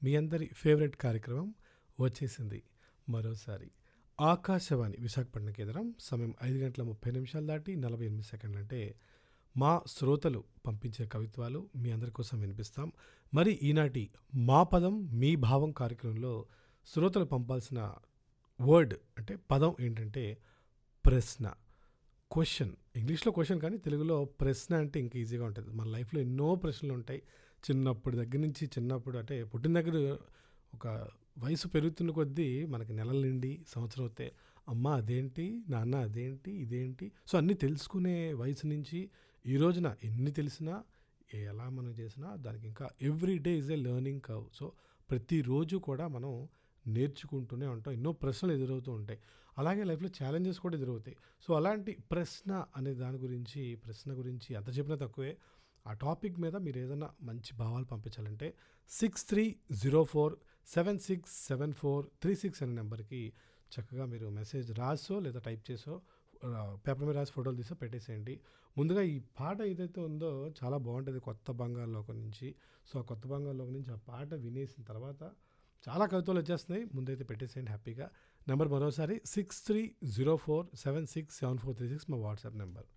మీ అందరి ఫేవరెట్ కార్యక్రమం వచ్చేసింది మరోసారి ఆకాశవాణి విశాఖపట్నం కేంద్రం సమయం ఐదు గంటల ముప్పై నిమిషాలు దాటి నలభై ఎనిమిది సెకండ్లు అంటే మా శ్రోతలు పంపించే కవిత్వాలు మీ అందరి కోసం వినిపిస్తాం మరి ఈనాటి మా పదం మీ భావం కార్యక్రమంలో శ్రోతలు పంపాల్సిన వర్డ్ అంటే పదం ఏంటంటే ప్రశ్న క్వశ్చన్ ఇంగ్లీష్లో క్వశ్చన్ కానీ తెలుగులో ప్రశ్న అంటే ఇంకా ఈజీగా ఉంటుంది మన లైఫ్లో ఎన్నో ప్రశ్నలు ఉంటాయి చిన్నప్పుడు దగ్గర నుంచి చిన్నప్పుడు అంటే పుట్టిన దగ్గర ఒక వయసు పెరుగుతున్న కొద్దీ మనకి నెలల నిండి సంవత్సరం అవుతే అమ్మ అదేంటి నాన్న అదేంటి ఇదేంటి సో అన్నీ తెలుసుకునే వయసు నుంచి ఈ రోజున ఎన్ని తెలిసినా ఎలా మనం చేసినా దానికి ఇంకా every day is a learning curve so ప్రతిరోజు కూడా మనం నేర్చుకుంటూనే ఉంటాం ఎన్నో ప్రశ్నలు ఎదురవుతూ ఉంటాయి అలాగే లైఫ్లో ఛాలెంజెస్ కూడా ఎదురవుతాయి సో అలాంటి ప్రశ్న అనే దాని గురించి ప్రశ్న గురించి ఎంత చెప్పినా తక్కువే ఆ టాపిక్ మీద మీరు ఏదైనా మంచి భావాలు పంపించాలంటే six three zero four seven six seven four three six అనే నెంబర్కి చక్కగా మీరు మెసేజ్ రాసో లేదా టైప్ చేసో పేపర్ మీద రాసి ఫోటోలు తీసో పెట్టేసేయండి ముందుగా ఈ పాట ఏదైతే ఉందో చాలా బాగుంటుంది కొత్త బంగాళలోకం నుంచి సో ఆ కొత్త బంగాళలోకం నుంచి ఆ పాట వినేసిన తర్వాత చాలా కవితలు వచ్చేస్తున్నాయి ముందైతే పెట్టేసేయండి హ్యాపీగా నెంబర్ మరోసారి six three zero four seven six seven four three six మా వాట్సాప్ నెంబర్